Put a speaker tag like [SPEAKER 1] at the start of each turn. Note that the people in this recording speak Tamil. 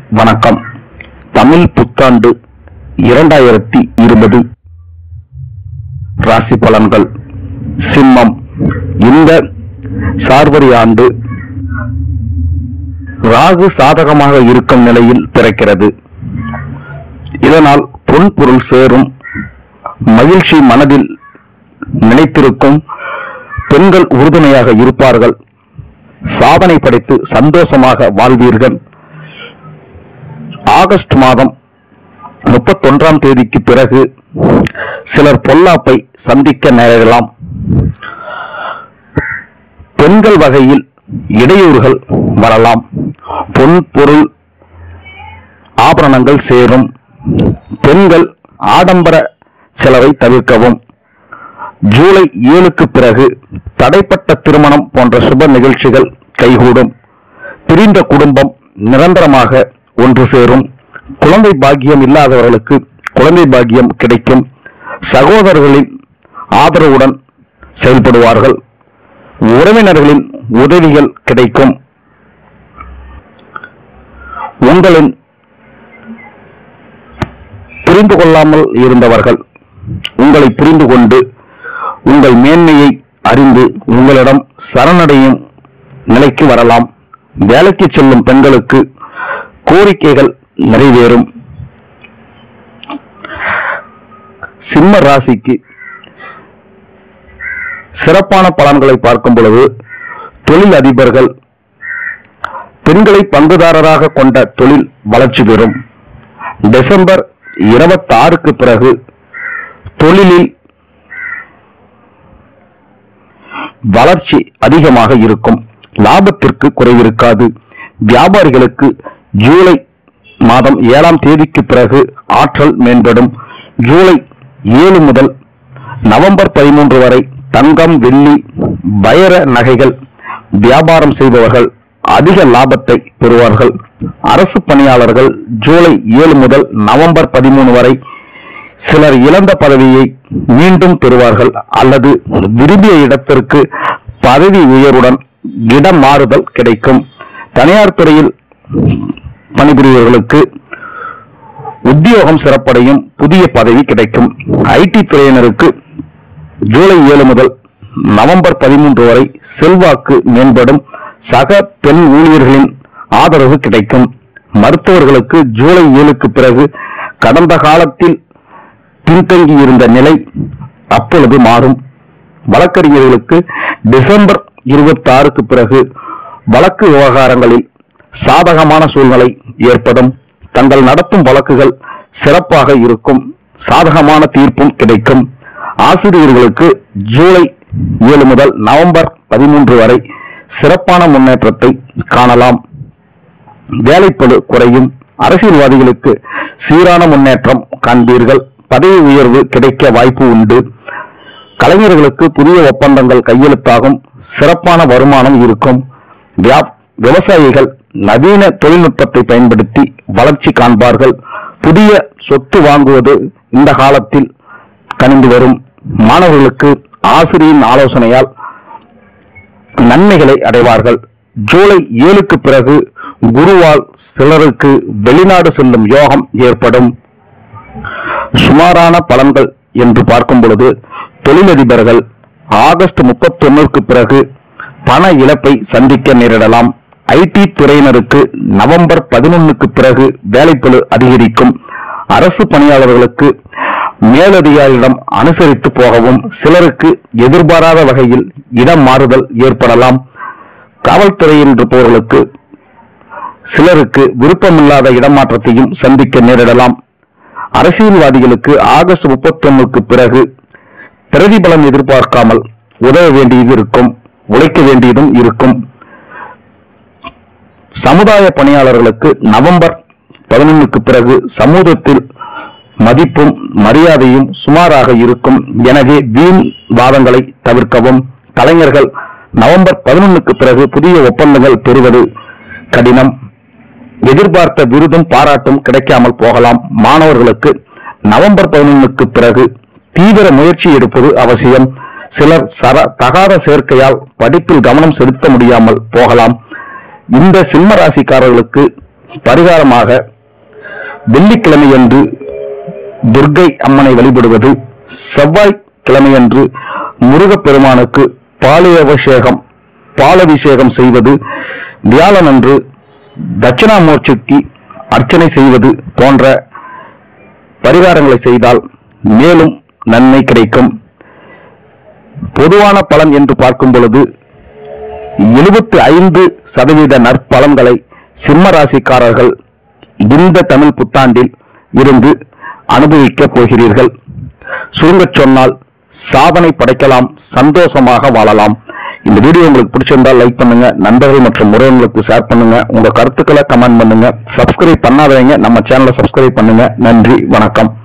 [SPEAKER 1] வணக்கம் தமிழ் புத்தாண்டு இரண்டாயிரத்தி இருபது ராசி பலன்கள் சிம்மம் இந்த சார்வரி ஆண்டு ராகு சாதகமாக இருக்கும் நிலையில் பிறக்கிறது இதனால் பொன் பொருள் சேரும் மகிழ்ச்சி மனதில் நிலைத்திருக்கும் பெண்கள் உறுதுணையாக இருப்பார்கள் சாதனை படைத்து சந்தோஷமாக வாழ்வீர்கள் ஆகஸ்ட் மாதம் முப்பத்தொன்றாம் தேதிக்கு பிறகு சிலர் பொல்லாப்பை சந்திக்க நேரலாம் பெண்கள் வகையில் இடையூறுகள் வரலாம் பொன் பொருள் ஆபரணங்கள் சேரும் பெண்கள் ஆடம்பர செலவை தவிர்க்கவும் ஜூலை ஏழுக்கு பிறகு தடைப்பட்ட திருமணம் போன்ற சுப நிகழ்ச்சிகள் கைகூடும் பிரிந்த குடும்பம் நிரந்தரமாக ஒன்று சேரும் குழந்தை பாக்கியம் இல்லாதவர்களுக்கு குழந்தை பாக்கியம் கிடைக்கும் சகோதரர்களின் ஆதரவுடன் செயல்படுவார்கள் உறவினர்களின் உதவிகள் கிடைக்கும் உங்களின் புரிந்து கொள்ளாமல் இருந்தவர்கள் உங்களை புரிந்து கொண்டு உங்கள் மேன்மையை அறிந்து உங்களிடம் சரணடையும் நிலைக்கு வரலாம் வேலைக்கு செல்லும் பெண்களுக்கு கோரிக்கைகள் நிறைவேறும் சிம்ம ராசிக்கு சிறப்பான பலன்களை பார்க்கும் பொழுது தொழில் அதிபர்கள் பெண்களை பங்குதாரராக கொண்ட தொழில் வளர்ச்சி பெறும் டிசம்பர் இருபத்தாறுக்கு பிறகு தொழிலில் வளர்ச்சி அதிகமாக இருக்கும் லாபத்திற்கு குறைவிருக்காது வியாபாரிகளுக்கு ஜூலை மாதம் ஏழாம் தேதிக்கு பிறகு ஆற்றல் மேம்படும் ஜூலை ஏழு முதல் நவம்பர் பதிமூன்று வரை தங்கம் வெள்ளி வைர நகைகள் வியாபாரம் செய்பவர்கள் அதிக லாபத்தை பெறுவார்கள் அரசு பணியாளர்கள் ஜூலை ஏழு முதல் நவம்பர் பதிமூணு வரை சிலர் இழந்த பதவியை மீண்டும் பெறுவார்கள் அல்லது விரும்பிய இடத்திற்கு பதவி உயர்வுடன் இடம் மாறுதல் கிடைக்கும் தனியார் துறையில் பணிபுரியவர்களுக்கு உத்தியோகம் சிறப்படையும் புதிய பதவி கிடைக்கும் ஐடி துறையினருக்கு ஜூலை ஏழு முதல் நவம்பர் பதிமூன்று வரை செல்வாக்கு மேம்படும் சக பெண் ஊழியர்களின் ஆதரவு கிடைக்கும் மருத்துவர்களுக்கு ஜூலை ஏழுக்கு பிறகு கடந்த காலத்தில் பின்தங்கி இருந்த நிலை அப்பொழுது மாறும் வழக்கறிஞர்களுக்கு டிசம்பர் இருபத்தி ஆறுக்கு பிறகு வழக்கு விவகாரங்களில் சாதகமான சூழ்நிலை ஏற்படும் தங்கள் நடத்தும் வழக்குகள் சிறப்பாக இருக்கும் சாதகமான தீர்ப்பும் கிடைக்கும் ஆசிரியர்களுக்கு ஜூலை ஏழு முதல் நவம்பர் பதிமூன்று வரை சிறப்பான முன்னேற்றத்தை காணலாம் வேலைப்பளு குறையும் அரசியல்வாதிகளுக்கு சீரான முன்னேற்றம் காண்பீர்கள் பதவி உயர்வு கிடைக்க வாய்ப்பு உண்டு கலைஞர்களுக்கு புதிய ஒப்பந்தங்கள் கையெழுத்தாகும் சிறப்பான வருமானம் இருக்கும் வியா- விவசாயிகள் நவீன தொழில்நுட்பத்தை பயன்படுத்தி வளர்ச்சி காண்பார்கள் புதிய சொத்து வாங்குவது இந்த காலத்தில் கணிந்து வரும் மாணவர்களுக்கு ஆசிரியரின் ஆலோசனையால் நன்மைகளை அடைவார்கள் ஜூலை ஏழுக்கு பிறகு குருவால் சிலருக்கு வெளிநாடு செல்லும் யோகம் ஏற்படும் சுமாரான பலன்கள் என்று பார்க்கும் பொழுது தொழிலதிபர்கள் ஆகஸ்ட் முப்பத்தொன்னுக்கு பிறகு பண இழப்பை சந்திக்க நேரிடலாம் ஐடி துறையினருக்கு நவம்பர் பதினொன்னுக்கு பிறகு வேலைப்பளு அதிகரிக்கும் அரசு பணியாளர்களுக்கு மேலதிகாரியிடம் அனுசரித்து போகவும் சிலருக்கு எதிர்பாராத வகையில் இடம் மாறுதல் ஏற்படலாம் காவல்துறையில் இருப்பவர்களுக்கு சிலருக்கு விருப்பமில்லாத இடமாற்றத்தையும் சந்திக்க நேரிடலாம் அரசியல்வாதிகளுக்கு ஆகஸ்ட் முப்பத்தொன்னுக்கு பிறகு பிரதிபலன் எதிர்பார்க்காமல் உதவ வேண்டியது இருக்கும் உழைக்க வேண்டியதும் இருக்கும் சமுதாய பணியாளர்களுக்கு நவம்பர் பதினொன்னுக்கு பிறகு சமூகத்தில் மதிப்பும் மரியாதையும் சுமாராக இருக்கும் எனவே வீண் வாதங்களை தவிர்க்கவும் கலைஞர்கள் நவம்பர் பதினொன்னுக்கு பிறகு புதிய ஒப்பந்தங்கள் பெறுவது கடினம் எதிர்பார்த்த விருதும் பாராட்டும் கிடைக்காமல் போகலாம் மாணவர்களுக்கு நவம்பர் பதினொன்னுக்கு பிறகு தீவிர முயற்சி எடுப்பது அவசியம் சிலர் சர தகாத சேர்க்கையால் படிப்பில் கவனம் செலுத்த முடியாமல் போகலாம் இந்த சிம்ம ராசிக்காரர்களுக்கு பரிகாரமாக வெள்ளிக்கிழமையன்று துர்க்கை அம்மனை வழிபடுவது செவ்வாய் கிழமையன்று முருகப்பெருமானுக்கு பாலியபிஷேகம் பாலபிஷேகம் செய்வது வியாழனன்று தட்சிணாமூர்த்திக்கு அர்ச்சனை செய்வது போன்ற பரிகாரங்களை செய்தால் மேலும் நன்மை கிடைக்கும் பொதுவான பலன் என்று பார்க்கும் பொழுது எழுபத்தி ஐந்து சதவீத நற்பலன்களை சிம்ம ராசிக்காரர்கள் இந்த தமிழ் புத்தாண்டில் இருந்து அனுபவிக்கப் போகிறீர்கள் சுருங்கச் சொன்னால் சாதனை படைக்கலாம் சந்தோஷமாக வாழலாம் இந்த வீடியோ உங்களுக்கு பிடிச்சிருந்தால் லைக் பண்ணுங்க நண்பர்கள் மற்றும் உறவினர்களுக்கு ஷேர் பண்ணுங்க உங்க கருத்துக்களை கமெண்ட் பண்ணுங்க சப்ஸ்கிரைப் பண்ணாதவங்க நம்ம சேனலை சப்ஸ்கிரைப் பண்ணுங்க நன்றி வணக்கம்